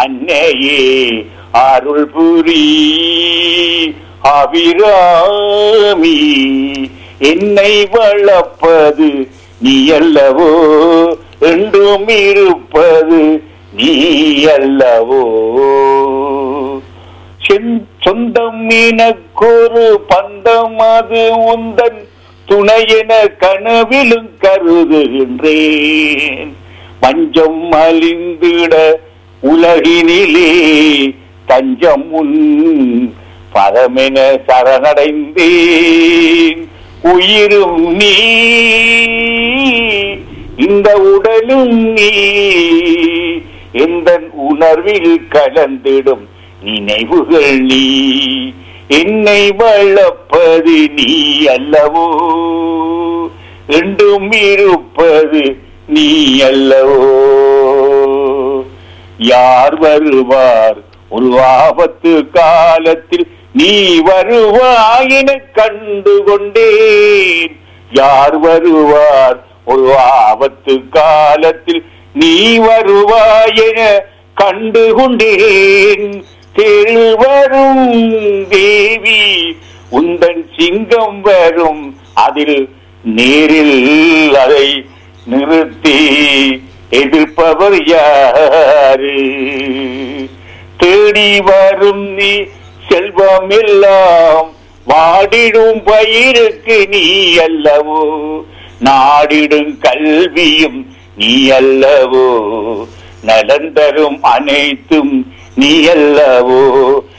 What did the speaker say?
அன்னையே அருள் புரி அபிராமி என்னை வளர்ப்பது நீ அல்லவோ என்றும் இருப்பது நீ அல்லவோ செந்- சொந்தம் எனக்கொரு பந்தம் அது உந்தன் துணையென கனவிலும் கருதுகின்றேன் பஞ்சம் அழிந்திட உலகினிலே தஞ்சம் உன் பதமென சரணடைந்தேன் உயிரும் நீ இந்த உடலும் நீ எந்த உணர்வில் கலந்திடும் நினைவுகள் நீ என்னை வளர்ப்பது நீ அல்லவோ என்றும் இருப்பது நீ அல்லவோ யார் வருவார் ஒரு ஆபத்து காலத்தில் நீ வருவாயின கண்டு கொண்டேன் யார் வருவார் ஒரு ஆபத்து காலத்தில் நீ வருவாயென கண்டு கொண்டேன் தேள் வரும் தேவி உந்தன் சிங்கம் வரும் அதில் நேரில் அதை நிறுத்தி எதிர்ப்பவர் யாரு தேடி வரும் நீ செல்வம் எல்லாம் வாடிடும் பயிருக்கு நீ அல்லவோ நாடிடும் கல்வியும் நீ அல்லவோ நலந்தரும் அனைத்தும் நீ அல்லவோ